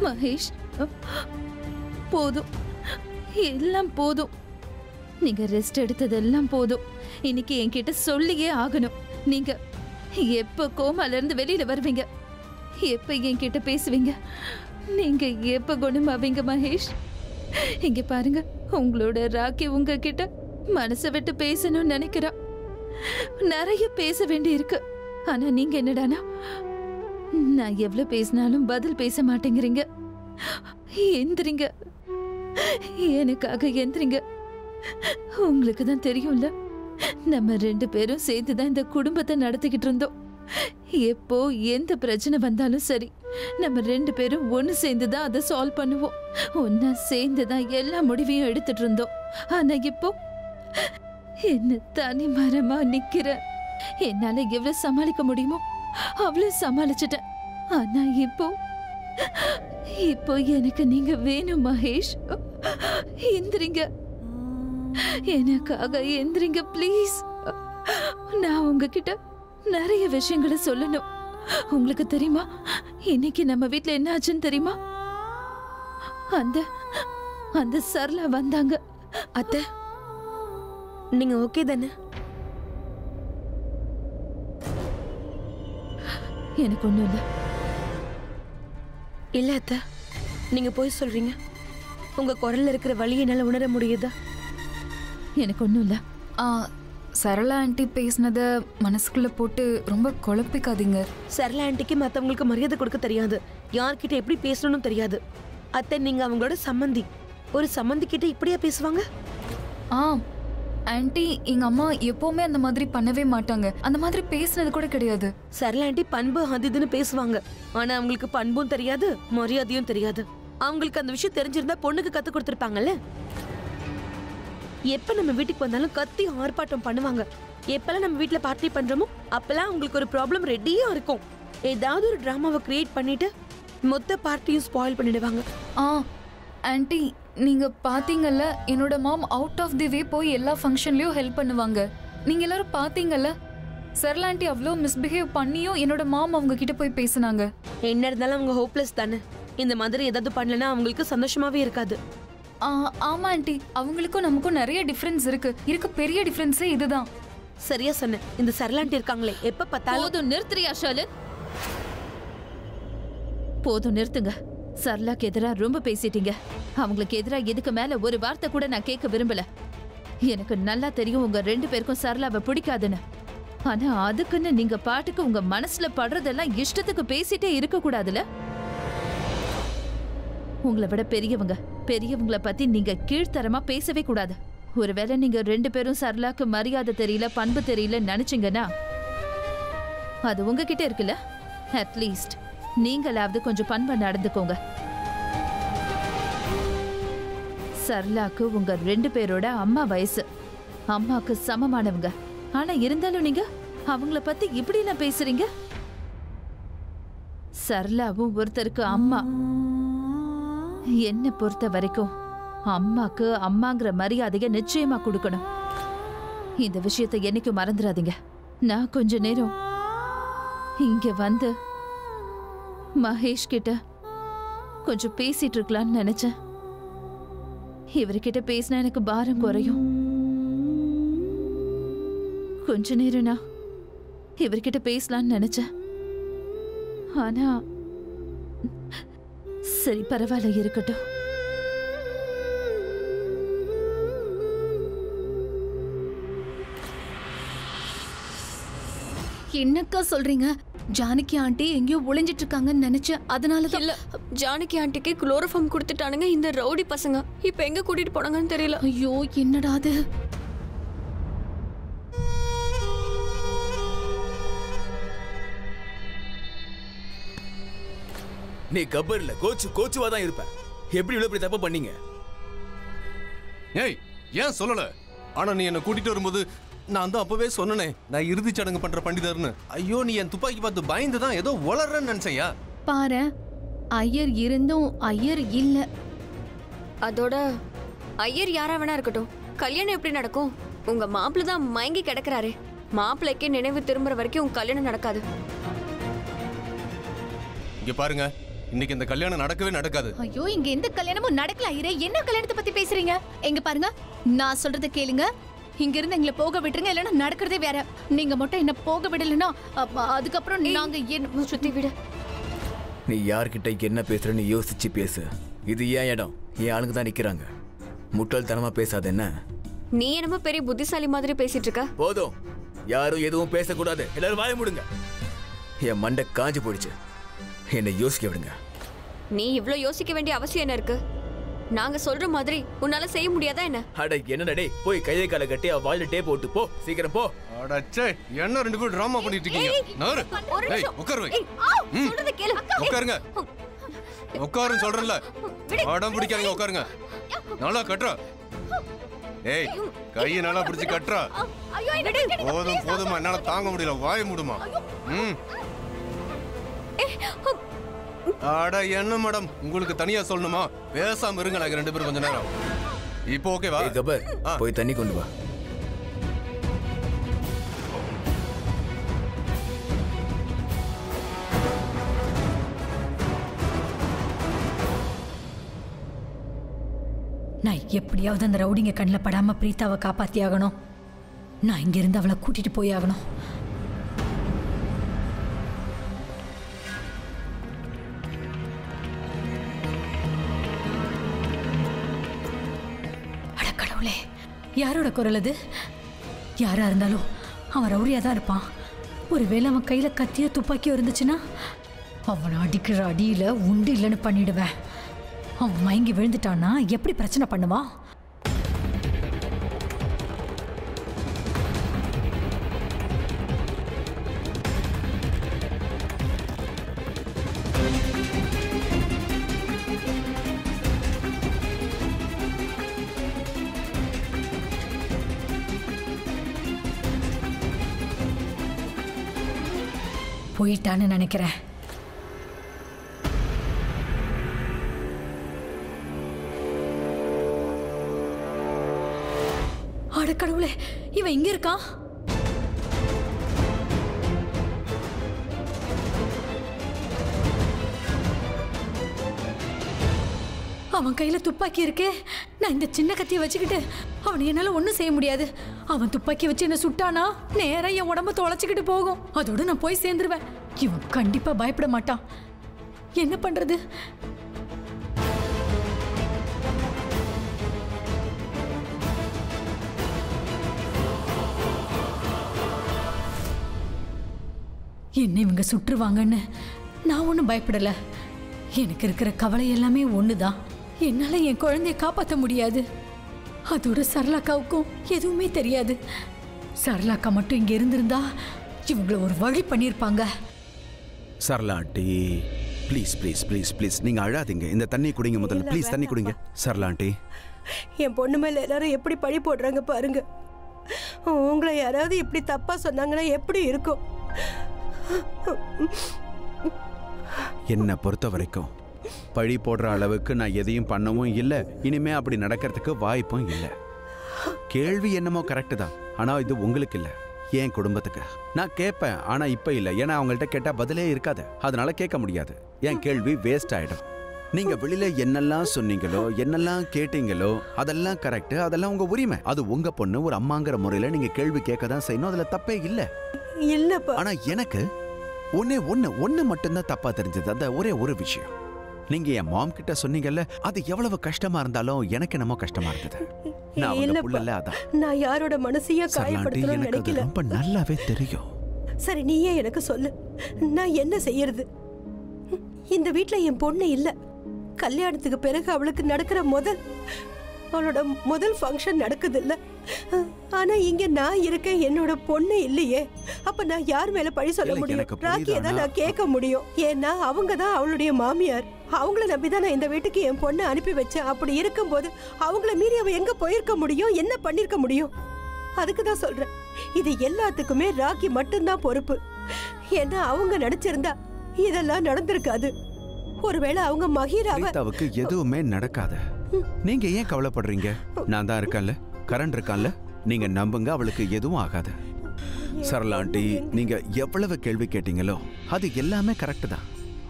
மகேஷ் போதும் எல்லாம் போதும் நீங்க ரெஸ்ட் எடுத்ததெல்லாம் போதும் இன்னைக்கு என்கிட்ட சொல்லியே ஆகணும் நீங்க எப்ப கோமால இருந்து வெளியில வருவீங்க எப்ப என்கிட்ட பேசுவீங்க நீங்க எப்ப குணமாவீங்க மகேஷ் இங்க பாருங்க உங்களோட ராக்கி உங்ககிட்ட மனசை விட்டு பேசணும்னு நினைக்கிறா நிறைய பேச வேண்டி இருக்கு ஆனா நீங்க என்னடானா நான் எவ்வளவு பேசினாலும் பதில் பேச மாட்டேங்கிறீங்க எந்திரிங்க எனக்காக எந்திரிங்க உங்களுக்கு தான் தெரியும்ல நம்ம ரெண்டு பேரும் சேர்ந்து தான் இந்த குடும்பத்தை நடத்திக்கிட்டு இருந்தோம் எப்போ எந்த பிரச்சனை வந்தாலும் சரி நம்ம ரெண்டு பேரும் ஒன்று சேர்ந்து தான் அதை சால்வ் பண்ணுவோம் ஒன்னா சேர்ந்து தான் எல்லா முடிவையும் எடுத்துட்டு இருந்தோம் ஆனா இப்போ என்ன தனி மரமா நிக்கிற என்னால எவ்வளவு சமாளிக்க முடியுமோ அவ்வளவு சமாளிச்சிட்டேன் ஆனா இப்போ இப்போ எனக்கு நீங்க வேணும் மகேஷ் எந்திரிங்க எனக்காக எந்திரிங்க ப்ளீஸ் நான் உங்ககிட்ட நிறைய விஷயங்களை சொல்லணும் உங்களுக்கு தெரியுமா இன்னைக்கு நம்ம வீட்ல என்ன ஆச்சுன்னு தெரியுமா அந்த அந்த சரளா வந்தாங்க அத்தை நீங்க ஓகே தானே எனக்கு ஒண்ணும் இல்லை இல்ல அத்தை நீங்க போய் சொல்றீங்க உங்க குரல்ல இருக்கிற வலி என்னால உணர முடியுதா எனக்கு ஒண்ணும் இல்லை ஆ சரளா ஆண்டி பேசினத மனசுக்குள்ள போட்டு ரொம்ப குழப்பிக்காதீங்க சரளா ஆண்டிக்கு மத்தவங்களுக்கு மரியாதை கொடுக்க தெரியாது யார்கிட்ட எப்படி பேசணும்னு தெரியாது அத்தை நீங்க அவங்களோட சம்மந்தி ஒரு சம்மந்தி கிட்ட இப்படியா பேசுவாங்க ஆ ஆண்டி எங்க அம்மா எப்பவுமே அந்த மாதிரி பண்ணவே மாட்டாங்க அந்த மாதிரி பேசினது கூட கிடையாது சரளா ஆண்டி பண்பு அது இதுன்னு பேசுவாங்க ஆனா அவங்களுக்கு பண்பும் தெரியாது மரியாதையும் தெரியாது அவங்களுக்கு அந்த விஷயம் தெரிஞ்சிருந்தா பொண்ணுக்கு கத்து கொடுத்துருப்பாங்கல்ல எப்ப நம்ம வீட்டுக்கு வந்தாலும் கத்தி ஆர்ப்பாட்டம் பண்ணுவாங்க எப்பெல்லாம் நம்ம வீட்ல பார்ட்டி பண்றோமோ அப்பெல்லாம் அவங்களுக்கு ஒரு ப்ராப்ளம் ரெடியா இருக்கும் ஏதாவது ஒரு டிராமாவை கிரியேட் பண்ணிட்டு மொத்த பார்ட்டியும் ஸ்பாயில் பண்ணிடுவாங்க ஆ ஆண்டி நீங்க பாத்தீங்கல்ல என்னோட மாம் அவுட் ஆஃப் தி வே போய் எல்லா ஃபங்க்ஷன்லயும் ஹெல்ப் பண்ணுவாங்க நீங்க எல்லாரும் பாத்தீங்கல்ல சரளா ஆண்டி அவ்வளோ மிஸ்பிஹேவ் பண்ணியும் என்னோட மாம் அவங்க கிட்ட போய் பேசுனாங்க என்ன இருந்தாலும் அவங்க ஹோப்லெஸ் தானே இந்த மாதிரி ஏதாவது பண்ணலனா அவங்களுக்கு சந்தோஷமாவே இருக்காது ஆ, ஆமா ஆண்டி அவங்களுக்கும் நமக்கும் நிறைய டிஃபரன்ஸ் இருக்கு இருக்க பெரிய டிஃபரன்ஸே இதுதான் சரியா சொன்னேன் இந்த சரளாண்டி இருக்காங்களே எப்ப பார்த்தாலும் போதும் நிறுத்துறியா ஷாலு போதும் நிறுத்துங்க சரளாக்கு எதிரா ரொம்ப பேசிட்டீங்க அவங்களுக்கு எதிரா இதுக்கு மேல ஒரு வார்த்தை கூட நான் கேட்க விரும்பல எனக்கு நல்லா தெரியும் உங்க ரெண்டு பேருக்கும் சரளாவை பிடிக்காதுன்னு ஆனா அதுக்குன்னு நீங்க பாட்டுக்கு உங்க மனசுல படுறதெல்லாம் இஷ்டத்துக்கு பேசிட்டே இருக்க கூடாதுல உங்களை விட பெரியவங்க பெரியவங்கள பத்தி நீங்க கீழ்த்தரமா பேசவே கூடாது ஒருவேளை நீங்க ரெண்டு பேரும் சரளாக்கு மரியாதை தெரியல பண்பு தெரியல நினைச்சீங்கன்னா அது உங்ககிட்ட இருக்குல்ல அட்லீஸ்ட் நீங்களாவது கொஞ்சம் பண்பா நடந்துக்கோங்க சர்லாக்கு உங்க ரெண்டு பேரோட அம்மா வயசு அம்மாக்கு சமமானவங்க ஆனா இருந்தாலும் நீங்க அவங்கள பத்தி இப்படி எல்லாம் பேசுறீங்க சர்லாவும் ஒருத்தருக்கு அம்மா என்ன பொறுத்த வரைக்கும் அம்மாக்கு அம்மாங்கிற மரியாதைய நிச்சயமா கொடுக்கணும் இந்த விஷயத்தை என்னைக்கும் மறந்துடாதீங்க நான் கொஞ்ச நேரம் இங்க வந்து மகேஷ் கிட்ட கொஞ்சம் பேசிட்டு இருக்கலாம்னு நினைச்சேன் இவர்கிட்ட பேசினா எனக்கு பாரம் குறையும் கொஞ்ச நேரம் நான் இவர்கிட்ட பேசலாம்னு நினைச்சேன் ஆனா சரி பரவாயில்ல இருக்கட்டும் என்னக்கா சொல்றீங்க ஜானகி ஆண்டி எங்கேயோ ஒளிஞ்சிட்டு இருக்காங்கன்னு நினைச்சேன் அதனால தான் இல்ல ஜானகி ஆண்டிக்கு குளோரோஃபார்ம் கொடுத்துட்டானுங்க இந்த ரவுடி பசங்க இப்ப எங்க கூட்டிட்டு போனாங்கன்னு தெரியல ஐயோ என்னடா அது நீ கப்பர்ல கோச்சு கோச்சுவா தான் இருப்ப எப்படி இவ்வளவு பெரிய தப்பு பண்ணீங்க ஏய் ஏன் சொல்லல ஆனா நீ என்ன கூட்டிட்டு வரும்போது நான் தான் அப்பவே சொன்னனே நான் இறுதி சடங்கு பண்ற பண்டிதர்னு ஐயோ நீ என் துப்பாக்கி பார்த்து பயந்து தான் ஏதோ வளர்றன்னு நினைச்சையா பாரு ஐயர் இருந்தும் ஐயர் இல்ல அதோட ஐயர் யாரா வேணா இருக்கட்டும் கல்யாணம் எப்படி நடக்கும் உங்க மாப்பிள்ள தான் மயங்கி கிடக்குறாரே மாப்பிள்ளைக்கே நினைவு திரும்புற வரைக்கும் உங்க கல்யாணம் நடக்காது இங்க பாருங்க இன்னைக்கு இந்த கல்யாணம் நடக்கவே நடக்காது ஐயோ இங்க எந்த கல்யாணமும் நடக்கல ஐயரே என்ன கல்யாணத்தை பத்தி பேசுறீங்க எங்க பாருங்க நான் சொல்றத கேளுங்க இங்க இருந்து எங்களை போக விட்டுருங்க இல்லைன்னா நடக்கிறதே வேற நீங்க மட்டும் என்ன போக விடலைன்னா அப்ப அதுக்கப்புறம் நாங்க என்ன சுத்தி விடு நீ யார்கிட்ட என்ன பேசுறன்னு யோசிச்சு பேசு இது ஏன் இடம் என் ஆளுங்க தான் நிக்கிறாங்க முட்டாள்தனமா பேசாத என்ன நீ என்னமோ பெரிய புத்திசாலி மாதிரி பேசிட்டு இருக்க போதும் யாரும் எதுவும் பேசக்கூடாது எல்லாரும் வாய முடுங்க என் மண்டை காஞ்சு போயிடுச்சு என்னை யோசிக்க விடுங்க நீ இவ்ளோ யோசிக்க வேண்டிய அவசியம் என்ன இருக்கு நாங்க சொல்ற மாதிரி உன்னால செய்ய முடியாதா என்ன அட என்னடா டேய் போய் கையை காலை கட்டி அவ வாழ்ல டேப் போட்டு போ சீக்கிரம் போ அடச்சே என்ன ரெண்டு பேரும் டிராமா பண்ணிட்டு இருக்கீங்க நாரு ஒரு ஏய் நிமிஷம். உட்காரு வை ஏய், ஆ, சொல்றத கேளு உட்காருங்க உட்காருன்னு சொல்றேன்ல விடு. அடம் பிடிக்காதீங்க உட்காருங்க நல்லா கட்டுறா ஏய் கையை நல்லா பிடிச்சு கட்டுறா ஐயோ விடு. போதும் போதுமா என்னால தாங்க முடியல வாய மூடுமா ம் அட என்ன மேடம் உங்களுக்கு தனியா சொல்லணுமா பேசாம இருங்க நாங்க ரெண்டு பேரும் கொஞ்ச நேரம் இப்போ ஓகேவா ஏய் கபர் ஆ. போய் தண்ணி கொண்டு வா நான் எப்படியாவது அந்த ரவுடிங்க கண்ணில் படாம பிரீத்தாவை காப்பாத்தி ஆகணும் நான் இங்கிருந்து அவளை கூட்டிட்டு போய் ஆகணும் அட கடவுளே யாரோட குரல் அது யாரா இருந்தாலும் அவன் ரவுடியா தான் இருப்பான் ஒருவேளை அவன் கையில கத்தியோ துப்பாக்கியோ இருந்துச்சுன்னா அவனை அடிக்கிற அடியில உண்டு இல்லைன்னு பண்ணிடுவேன் அவன் மயங்கி விழுந்துட்டான்னா எப்படி பிரச்சனை பண்ணுவான் போயிட்டான்னு நினைக்கிறேன் அட கடவுளே இவன் இங்க இருக்கான் அவன் கையில துப்பாக்கி இருக்கே நான் இந்த சின்ன கத்தியை வச்சுக்கிட்டு அவனை என்னால ஒன்றும் செய்ய முடியாது அவன் துப்பாக்கி வச்சு என்ன சுட்டானா நேரா என் உடம்ப தொலைச்சிக்கிட்டு போகும் அதோட நான் போய் சேர்ந்துருவேன் இவன் கண்டிப்பா பயப்பட மாட்டான் என்ன பண்றது என்ன இவங்க சுற்றுவாங்கன்னு நான் ஒன்றும் பயப்படல எனக்கு இருக்கிற கவலை எல்லாமே ஒன்று தான் என்னால் என் குழந்தைய காப்பாற்ற முடியாது அதோட சரளாக்காவுக்கும் எதுவுமே தெரியாது சரளாக்கா மட்டும் இங்கே இருந்திருந்தா இவங்கள ஒரு வழி பண்ணியிருப்பாங்க Sarala aunty please please please please நீங்க அழாதீங்க இந்த தண்ணி குடிங்க முதல்ல ப்ளீஸ் தண்ணி குடிங்க சரளா ஆண்டி என் பொண்ணு மேல எல்லாரும் எப்படி பழி போடுறாங்க பாருங்க உங்களை யாராவது இப்படி தப்பா சொன்னாங்கன்னா எப்படி இருக்கும் என்னை பொறுத்த வரைக்கும் பழி போடுற அளவுக்கு நான் எதையும் பண்ணவும் இல்லை இனிமே அப்படி நடக்கிறதுக்கு வாய்ப்பும் இல்லை கேள்வி என்னமோ கரெக்டு தான் ஆனால் இது உங்களுக்கு இல்லை என் குடும்பத்துக்கு நான் கேட்பேன் ஆனால் இப்போ இல்லை ஏன்னா அவங்கள்ட்ட கேட்டால் பதிலே இருக்காது அதனால கேட்க முடியாது என் கேள்வி வேஸ்ட் ஆயிடும் நீங்க வெளியில என்னெல்லாம் சொன்னீங்களோ என்னெல்லாம் கேட்டீங்களோ அதெல்லாம் கரெக்ட் அதெல்லாம் உங்க உரிமை அது உங்க பொண்ணு ஒரு அம்மாங்கிற முறையில நீங்க கேள்வி கேட்க தான் செய்யணும் அதுல தப்பே இல்லை இல்லப்பா ஆனா எனக்கு ஒன்னே ஒண்ணு ஒண்ணு மட்டும்தான் தப்பா தெரிஞ்சது அந்த ஒரே ஒரு விஷயம் நீங்க என் மாம் கிட்ட சொன்னீங்கல்ல அது எவ்வளவு கஷ்டமா இருந்தாலும் எனக்கு என்னமோ கஷ்டமா இருந்தது நான் அவங்க இல்லப்பா. புள்ளல அதான் நான் யாரோட மனசையும் சரளாண்டி காயப்படுத்தணும்னு எனக்கு அது நினைக்கல ரொம்ப நல்லாவே தெரியும் சரி நீயே எனக்கு சொல்லு நான் என்ன செய்யறது இந்த வீட்ல என் பொண்ணு இல்ல கல்யாணத்துக்கு பிறகு அவளுக்கு நடக்கிற முதல் அவளோட முதல் ஃபங்க்ஷன் நடக்குது இல்ல ஆனா இங்க நான் இருக்கேன் என்னோட பொண்ணு இல்லையே அப்ப நான் யார் மேல பழி சொல்ல இல்ல, முடியும் எனக்கு புரியுது, ராக்கியை தான் ஆனா- நான் கேட்க முடியும் ஏன்னா அவங்க தான் அவளுடைய மாமியார் அவங்கள நம்பி தான் நான் இந்த வீட்டுக்கு என் பொண்ணை அனுப்பி வச்சேன் அப்படி இருக்கும்போது அவங்கள மீறி அவ எங்க போயிருக்க முடியும் என்ன பண்ணிருக்க முடியும் அதுக்கு தான் சொல்றேன் இது எல்லாத்துக்குமே ராக்கி மட்டும்தான் பொறுப்பு ஏன்னா அவங்க நினைச்சிருந்தா இதெல்லாம் நடந்திருக்காது ஒருவேளை அவங்க மகிராவ ரீதாவுக்கு எதுவுமே நடக்காது நீங்க ஏன் கவலைப்படுறீங்க நான் தான் இருக்கேன்ல கரண்ட் இருக்கான்ல நீங்க நம்புங்க அவளுக்கு எதுவும் ஆகாது சரளா ஆண்டி நீங்க எவ்வளவு கேள்வி கேட்டீங்களோ அது எல்லாமே கரெக்ட் தான்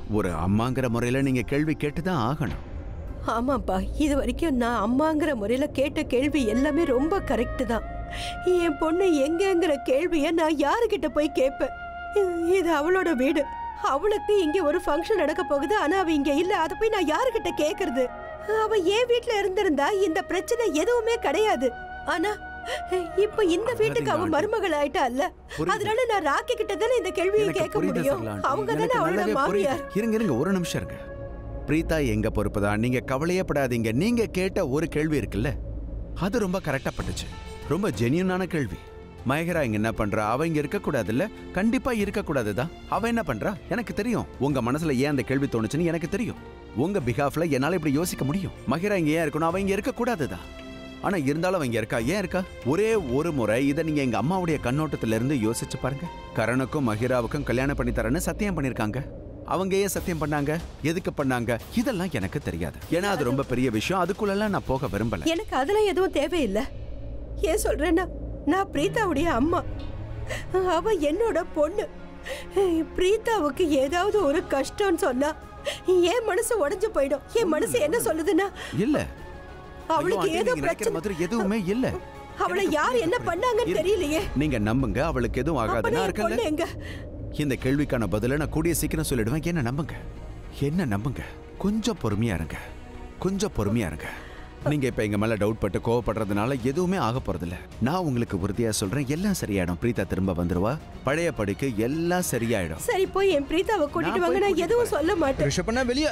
ஒரு அம்மாங்கிற முறையில நீங்க கேள்வி கேட்டுதான் ஆகணும் ஆமாப்பா இது வரைக்கும் நான் அம்மாங்கிற முறையில கேட்ட கேள்வி எல்லாமே ரொம்ப கரெக்ட் தான் என் பொண்ணு எங்கங்கிற கேள்விய நான் யாருக்கிட்ட போய் கேட்பேன் இது- இது அவளோட வீடு அவளுக்கு இங்க ஒரு ஃபங்க்ஷன் நடக்க போகுது ஆனா அவ இங்க இல்ல அதை போய் நான் யாருக்கிட்ட கேக்குறது அவ என் வீட்ல இருந்திருந்தா இந்த பிரச்சனை எதுவுமே கிடையாது ஆனா இப்ப இந்த வீட்டுக்கு அவ மருமகள் ஆயிட்டா இல்ல புரியுது. அதனால நான் ராக்கி கிட்ட தானே இந்த கேள்வியை எனக்கு கேட்க புரியுது முடியும் சரளாண்டி. அவங்க எனக்கு தானே அவளோட நல்லாவே புரியுது. மாமியார் இருங்க இருங்க ஒரு நிமிஷம் இருங்க பிரீதா எங்க பொறுப்பு தான் நீங்க கவலையப்படாதீங்க நீங்க கேட்ட ஒரு கேள்வி இருக்குல்ல அது ரொம்ப கரெக்டா பட்டுச்சு ரொம்ப ஜெனியூனான கேள்வி மயகரா இங்க என்ன பண்றா அவ இங்க இருக்க கூடாதுல்ல கண்டிப்பா இருக்க கூடாதுதான் அவ என்ன பண்றா எனக்கு தெரியும் உங்க மனசுல ஏன் அந்த கேள்வி தோணுச்சுன்னு எனக்கு தெரியும் உங்க பிகாஃப்ல என்னால இப்படி யோசிக்க முடியும் மகிரா இங்க ஏன் இருக்கணும் அவ இங்க இருக்க கூடாதுதான் ஆனா இருந்தாலும் அவங்க இருக்கா ஏன் இருக்கா ஒரே ஒரு முறை இதை நீங்க எங்க அம்மாவுடைய கண்ணோட்டத்துல இருந்து யோசிச்சு பாருங்க கரணுக்கும் மகிராவுக்கும் கல்யாணம் பண்ணி தரேன்னு சத்தியம் பண்ணிருக்காங்க அவங்க ஏன் சத்தியம் பண்ணாங்க எதுக்கு பண்ணாங்க இதெல்லாம் எனக்கு தெரியாது ஏன்னா அது ரொம்ப பெரிய விஷயம் அதுக்குள்ளெல்லாம் நான் போக விரும்பல எனக்கு அதெல்லாம் எதுவும் தேவையில்லை ஏன் சொல்றேன்னா நான் பிரீதாவுடைய அம்மா அவ என்னோட பொண்ணு பிரீதாவுக்கு ஏதாவது ஒரு கஷ்டம்னு சொன்னா என் மனசு உடைஞ்சு போயிடும் என் மனசு என்ன சொல்லுதுன்னா இல்ல அவளுக்கு ஐயோ, ஆண்டி, ஏதோ நீங்க நினைக்கிற பிரச்சனை மாதிரி எதுவுமே இல்ல அவளை யார் என்ன பண்ணாங்கன்னு தெரியலையே நீங்க நம்புங்க அவளுக்கு எதுவும் அப்ப ஆகாது நான் என் பொண்ணு இருக்கல எங்க இந்த கேள்விக்கான பதில நான் கூடிய சீக்கிரம் சொல்லிடுவேன் என்ன நம்புங்க என்ன நம்புங்க கொஞ்சம் பொறுமையா இருங்க கொஞ்சம் பொறுமையா இருங்க நீங்க இப்ப எங்க மேல டவுட் பட்டு கோவப்படுறதுனால எதுவுமே ஆக போறதில்ல நான் உங்களுக்கு உறுதியா சொல்றேன் எல்லாம் சரியாயிடும் பிரீதா திரும்ப வந்துருவா பழைய படிக்கு எல்லாம் சரியாயிடும் சரி போய் என் பிரீதாவை கூட்டிட்டு நான் வாங்க போய் நான் கூட்டிட்டு எதுவும் சொல்ல மாட்டேன் ரிஷபண்ணா வெளியே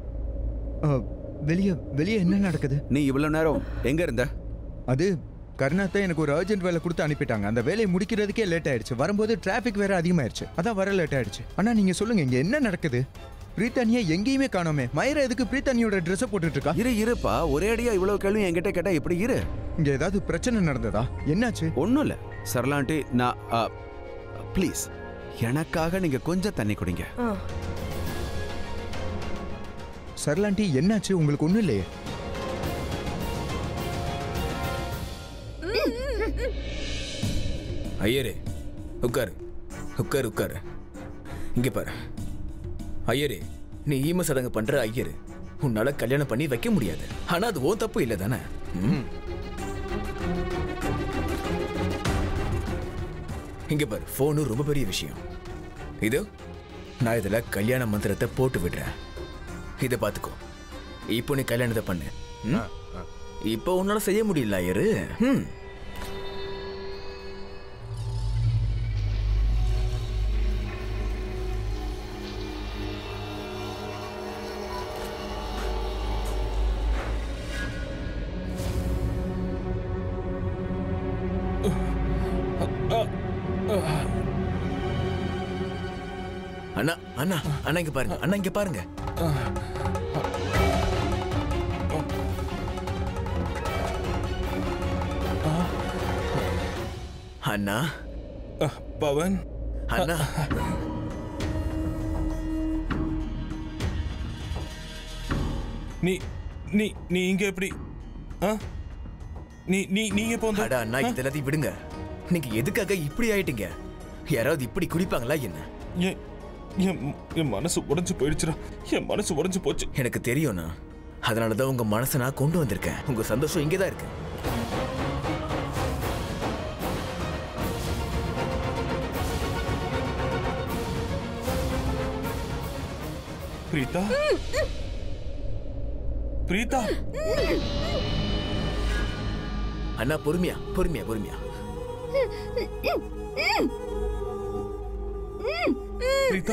வெளியே வெளியே என்ன நடக்குது நீ இவ்வளவு நேரம் எங்க இருந்த அது கருணாத்தை எனக்கு ஒரு அர்ஜென்ட் வேலை கொடுத்து அனுப்பிட்டாங்க அந்த வேலையை முடிக்கிறதுக்கே லேட் ஆயிடுச்சு வரும்போது டிராஃபிக் வேற அதிகமாயிருச்சு அதான் வர லேட் ஆயிடுச்சு அண்ணா நீங்க சொல்லுங்க இங்க என்ன நடக்குது பிரீத்தானியா எங்கேயுமே காணோமே மயிரா எதுக்கு பிரீத்தானியோட ட்ரெஸ் போட்டுட்டு இருக்கா இரு இருப்பா ஒரே அடியா இவ்வளவு கேள்வி என்கிட்ட கேட்டா இப்படி இரு இங்க ஏதாவது பிரச்சனை நடந்ததா என்னாச்சு ஒண்ணும் இல்ல சரலாண்டி நான் ப்ளீஸ் எனக்காக நீங்க கொஞ்சம் தண்ணி குடிங்க ஆ. சரலாண்டி என்னாச்சு உங்களுக்கு ஒண்ணும் இல்லையே ஐயரே உட்காரு உட்காரு உட்காரு இங்க பாரு ஐயரே நீ ஈம சடங்கு பண்ற ஐயரு உன்னால கல்யாணம் பண்ணி வைக்க முடியாது ஆனா அது ஓ தப்பு இல்லை தானே ம்? இங்க பாரு போனு ரொம்ப பெரிய விஷயம் இது நான் இதுல கல்யாண மந்திரத்தை போட்டு விடுறேன் இதை பார்த்துக்கோ இப்போ நீ கல்யாணத்தை பண்ணு ம்? இப்போ உன்னால செய்ய முடியல ஐயரு ம் அண்ணா அண்ணா அண்ணா இங்க பாருங்க அண்ணா இங்க பாருங்க அண்ணா பவன் அண்ணா நீ நீ நீ இங்க எப்படி ஆ? நீ நீ நீங்க எப்போ வந்து அட அண்ணா இது எல்லாத்தையும் விடுங்க நீங்க எதுக்காக இப்படி ஆயிட்டீங்க யாராவது இப்படி குடிப்பாங்களா என்ன என் என் என் மனசு உடைஞ்சு போயிடுச்சுடா என் மனசு உடைஞ்சு போச்சு எனக்கு தெரியும்ண்ணா அதனால தான் உங்க மனசை நான் கொண்டு வந்திருக்கேன் உங்க சந்தோஷம் இங்கே தான் இருக்கு பிரீதா பிரீதா அண்ணா பொறுமையா பொறுமையா பொறுமையா பிரீதா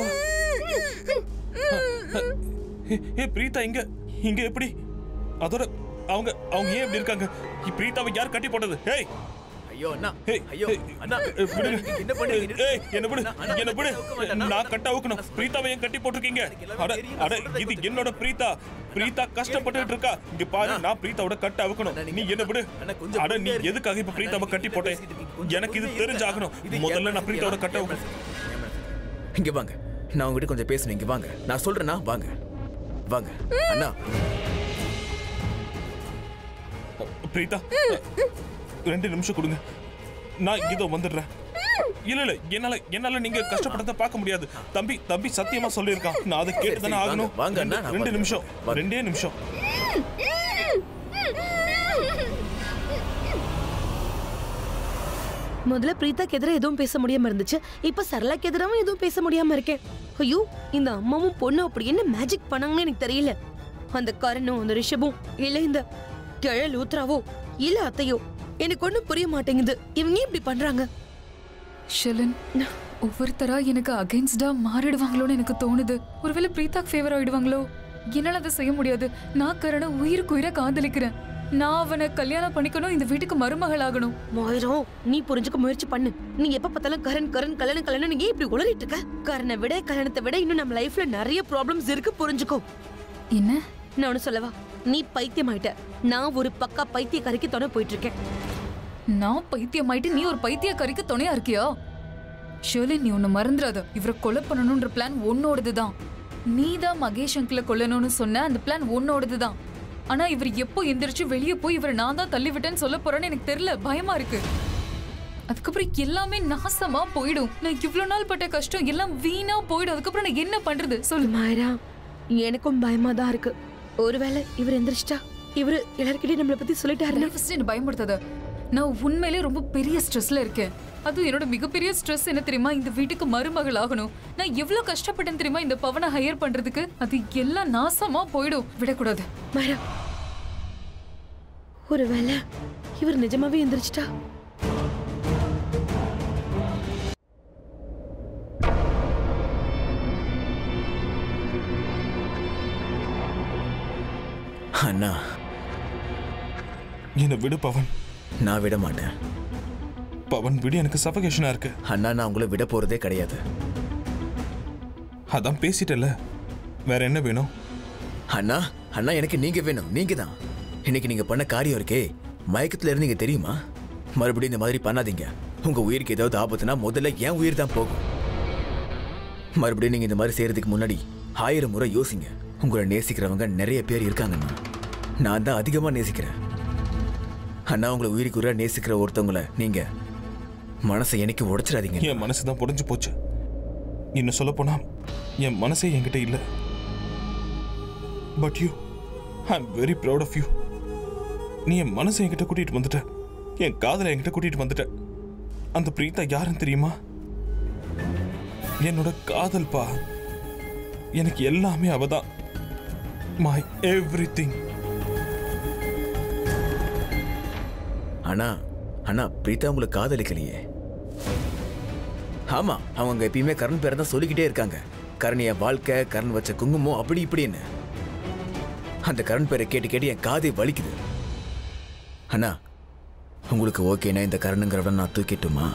ஏ, ஏ பிரீதா இங்க இங்க எப்படி அதோட அவங்க அவங்க ஏன் இப்படி இருக்காங்க இ- பிரீதாவை யார் கட்டி போட்டது ஏய் ஐயோ அண்ணா ஏய், ஐயோ ஏய், அண்ணா ஏய், விடுங்க. நீங்க என்ன பண்றீங்க ஏய், என்ன விடு அண்ணா, அண்ணா, என்ன விடு கட்ட வைக்க மாட்டேன். நான் கட்ட வைக்கணும் பிரீதாவை ஏன் கட்டி போட்டிருக்கீங்க அட அட இது என்னோட பிரீதா பிரீதா கஷ்டப்பட்டுட்டு இருக்கா இங்க பாரு நான் பிரீதாவோட கட்ட அவுக்கணும் நீ என்ன விடு அண்ணா, கொஞ்சம் அட நீ பொறுமையா இரு. எதுக்காக இப்ப பிரீதாவை கட்டி போட்டே எனக்கு இது தெரிஞ்சாகணும் முதல்ல நான் பிரீதாவோட கட்ட அவுக்கணும் இங்க வாங்க நான் உங்ககிட்ட கொஞ்சம் பேசணும் இங்க வாங்க நான் சொல்றேன்னா வாங்க வாங்க அண்ணா பிரீதா ரெண்டு நிமிஷம் கொடுங்க நான் இதோ வந்துடுறேன் இல்ல இல்ல என்னால என்னால நீங்க கஷ்டப்பட்டதை பார்க்க முடியாது தம்பி தம்பி சத்தியமா சொல்லியிருக்கான் நான் அதை கேட்டு தானே சரி, ஆகணும் வாங்க, வாங்க அண்ணா, ரெண்டு- நான் ரெண்டு பார்த்துக்கிறேன். நிமிஷம் வாங்க. ரெண்டே நிமிஷம் முதல்ல பிரீதாக்கு எதிராக எதுவும் பேச முடியாம இருந்துச்சு இப்ப சரளாக்கு எதிராகவும் எதுவும் பேச முடியாம இருக்கேன் ஐயோ இந்த அம்மாவும் பொண்ணும் அப்படி என்ன மேஜிக் பண்ணாங்கன்னு எனக்கு தெரியல அந்த கரணும் அந்த ரிஷபும் இல்ல இந்த கிழல் ஊத்ராவோ இல்ல அத்தையோ எனக்கு ஒண்ணும் புரிய மாட்டேங்குது இவங்க ஏன் இப்படி பண்றாங்க ஷெலன் ஒவ்வொருத்தரா எனக்கு அகைன்ஸ்டா மாறிடுவாங்களோன்னு எனக்கு தோணுது ஒருவேளை பிரீதாக் ஃபேவர் ஆயிடுவாங்களோ என்னால அதை செய்ய முடியாது நான் கரண உயிருக்கு உயிரை காதலிக்கிறேன் நான் அவனை கல்யாணம் பண்ணிக்கணும் இந்த வீட்டுக்கு மருமகள் ஆகணும் மாயிரம் நீ புரிஞ்சுக்க முயற்சி பண்ணு நீ எப்ப பார்த்தாலும் கரண் கரண் கல்யாணம் கல்யாணம் நீ ஏன் இப்படி உளறிட்டு இருக்க கரனை விட கல்யாணத்தை விட இன்னும் நம்ம லைஃப்ல நிறைய ப்ராப்ளம்ஸ் இருக்கு புரிஞ்சுக்கோ என்ன நான் ஒண்ணு சொல்லவா நீ பைத்தியமாயிட்ட நான் ஒரு பக்கா பைத்தியக்காரிக்கு துணை போயிட்டு இருக்கேன் நான் பைத்தியமாயிட்டு நீ ஒரு பைத்தியக்காரிக்கு துணையா இருக்கியா ஷெர்லின் நீ ஒன்னு மறந்துடாத இவரை கொலை பண்ணணும்ன்ற பிளான் உன்னோடது தான் நீ தான் மகேஷ் அங்கிள கொல்லணும்னு சொன்ன அந்த பிளான் உன்னோடது தான் ஆனா இவர் எப்போ எந்திரிச்சு வெளியே போய் இவரை நான் தான் தள்ளி விட்டேன்னு சொல்ல போறேன்னு எனக்கு தெரியல பயமா இருக்கு அதுக்கப்புறம் எல்லாமே நாசமா போயிடும் நான் இவ்வளவு நாள் பட்ட கஷ்டம் எல்லாம் வீணா போயிடும் அதுக்கப்புறம் நான் என்ன பண்றது சொல்லு மாயரா எனக்கும் பயமா தான் இருக்கு ஒருவேளை இவர் எந்திரிச்சிட்டா இவரு எல்லார்கிட்டயும் நம்மளை பத்தி சொல்லிட்டாருன்னா ஃபர்ஸ்ட் என்ன பயமுடுத்தாத நான் உண்மையிலே ரொம்ப பெரிய ஸ்ட்ரெஸ்ல இருக்கேன் அதுவும் என்னோட மிகப்பெரிய ஸ்ட்ரெஸ் என்ன தெரியுமா இந்த வீட்டுக்கு மருமகள் ஆகணும் நான் எவ்வளவு கஷ்டப்பட்டேன் தெரியுமா இந்த பவனை ஹையர் பண்றதுக்கு அது எல்லாம் நாசமா போயிடும் விடக்கூடாது மாயரா ஒருவேளை இவர் நிஜமாவே எந்திரிச்சிட்டா அண்ணா என்னை விடு பவன் நான் விட மாட்டேன் பவன் விடு எனக்கு சஃபகேஷனா இருக்கு அண்ணா நான் உங்களை விட போறதே கிடையாது அதான் பேசிட்டல வேற என்ன வேணும் அண்ணா அண்ணா எனக்கு நீங்க வேணும் நீங்க தான் இன்னைக்கு நீங்க பண்ண காரியம் இருக்கே மயக்கத்துல இருந்தீங்க தெரியுமா மறுபடியும் இந்த மாதிரி பண்ணாதீங்க உங்க உயிருக்கு ஏதாவது ஆபத்துனா முதல்ல என் உயிர் தான் போகும் மறுபடியும் நீங்க இந்த மாதிரி செய்யறதுக்கு முன்னாடி ஆயிரம் முறை யோசிங்க உங்களை நேசிக்கிறவங்க நிறைய பேர் இருக்காங்கண்ணா நான் தான் அதிகமா நேசிக்கிறேன் அண்ணா உங்களை உயிருக்கு உயிரா நேசிக்கிற ஒருத்தவங்கள நீங்க மனசை எனக்கு உடைச்சிடாதீங்க என் மனசு தான் புடஞ்சு போச்சு இன்னும் சொல்ல போனா என் மனசே என்கிட்ட இல்ல but you I am very proud of you நீ என் மனசை என்கிட்ட கூட்டிட்டு வந்துட்ட என் காதலை என்கிட்ட கூட்டிட்டு வந்துட்ட அந்த பிரீதா யாருன்னு தெரியுமா என்னோட காதல் பா எனக்கு எல்லாமே அவதான் மை எவ்ரி திங் அண்ணா அண்ணா பிரீதா உங்களை காதலிக்கலையே ஆமா அவங்க எப்பயுமே கரண் பேரை தான் சொல்லிக்கிட்டே இருக்காங்க கரண் என் வாழ்க்கை கரண் வச்ச குங்குமம் அப்படி இப்படின்னு அந்த கரண் பேரை கேட்டு கேட்டு என் காதை வலிக்குது அண்ணா உங்களுக்கு ஓகேனா இந்த கரணுங்கிறவன் நான் தூக்கிட்டுமா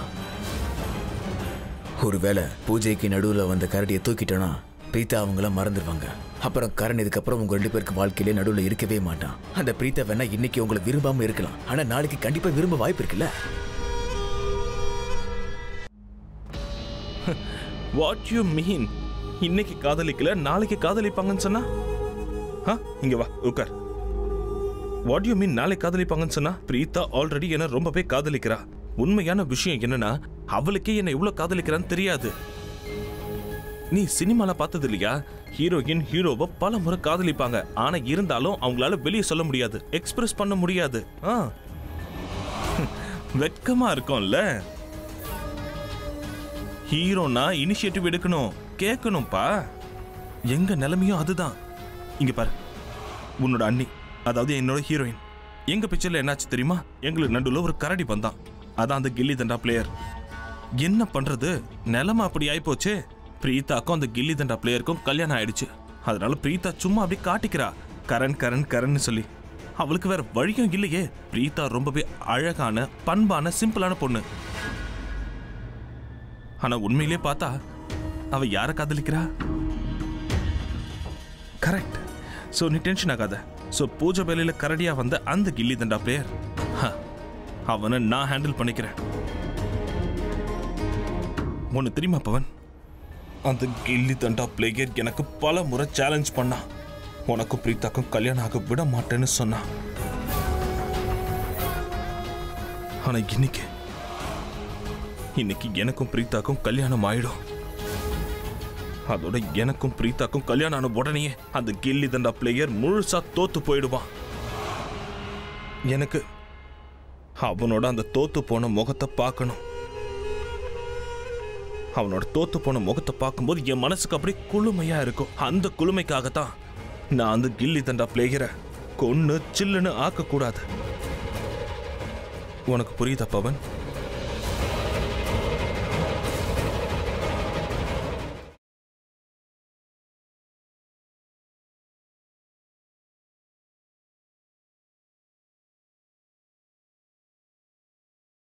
ஒருவேளை பூஜைக்கு நடுவில் வந்த கரடியை தூக்கிட்டோன்னா பிரீதா அவங்கள மறந்துடுவாங்க அப்புறம் கரண் இதுக்கப்புறம் உங்க ரெண்டு பேருக்கு வாழ்க்கையிலே நடுவில் இருக்கவே மாட்டான் அந்த பிரீதா வேணா இன்னைக்கு உங்களை விரும்பாம இருக்கலாம் ஆனா நாளைக்கு கண்டிப்பா விரும்ப வாய்ப்பு இருக்குல்ல வாட் யூ மீன் இன்னைக்கு காதலிக்கல நாளைக்கு காதலிப்பாங்கன்னு சொன்னா ஆ இங்க வா உட்கார் வாட் யூ மீன் நாளைக்கு காதலிப்பாங்கன்னு சொன்னா பிரீதா ஆல்ரெடி என்ன ரொம்பவே காதலிக்கிறா உண்மையான விஷயம் என்னன்னா அவளுக்கே என்ன எவ்வளவு காதலிக்கிறான்னு தெரியாது நீ சினிமால பார்த்தது இல்லையா ஹீரோயின் ஹீரோவை பல முறை காதலிப்பாங்க ஆனா இருந்தாலும் அவங்களால வெளியே சொல்ல முடியாது எக்ஸ்பிரஸ் பண்ண முடியாது ஆ வெட்கமா இருக்கும்ல ஹீரோனா இனிஷியேட்டிவ் எடுக்கணும் கேட்கணும்ப்பா எங்க நிலைமையும் அதுதான் இங்க பாரு உன்னோட அண்ணி அதாவது என்னோட ஹீரோயின் எங்க பிக்சர்ல என்னாச்சு தெரியுமா எங்களுக்கு நடுவில் ஒரு கரடி வந்தான் அதான் அந்த கில்லி தண்டா பிளேயர் என்ன பண்றது நிலைமை அப்படி ஆயிப்போச்சு பிரீதாக்கும் அந்த கில்லி தண்டா பிளேயருக்கும் கல்யாணம் ஆயிடுச்சு அதனால பிரீதா சும்மா அப்படியே காட்டிக்கிறா கரண் கரண் கரண்னு சொல்லி அவளுக்கு வேற வழியும் இல்லையே பிரீதா ரொம்பவே அழகான பண்பான சிம்பிளான பொண்ணு ஆனா உண்மையிலே பார்த்தா அவ யாரை காதலிக்கிறா கரெக்ட் ஸோ நீ டென்ஷன் ஆகாத ஸோ பூஜை வேலையில கரடியா வந்த அந்த கில்லி தண்டா பிளேயர் அவனை நான் ஹேண்டில் பண்ணிக்கிறேன் ஒன்று தெரியுமா பவன் அந்த கில்லி தண்டா பிளேயர் எனக்கு பல முறை சேலஞ்ச் பண்ணான் உனக்கும் பிரீத்தாக்கும் கல்யாணம் ஆக விட மாட்டேன்னு சொன்னான் ஆனா இன்னைக்கு இன்னைக்கு எனக்கும் பிரீத்தாக்கும் கல்யாணம் ஆயிடும் அதோட எனக்கும் பிரீத்தாக்கும் கல்யாணம் ஆன உடனேயே அந்த கில்லி தண்டா பிளேயர் முழுசா தோத்து போயிடுவான் எனக்கு அவனோட அந்த தோத்து போன முகத்தை பார்க்கணும் அவனோட தோத்து போன முகத்தை பார்க்கும்போது என் மனசுக்கு அப்படியே குளுமையா இருக்கும் அந்த குளுமைக்காகத்தான் நான் அந்த கில்லி தண்டா பிளேயரை கொன்னு சில்லுன்னு ஆக்கக்கூடாது உனக்கு புரியுதா பவன்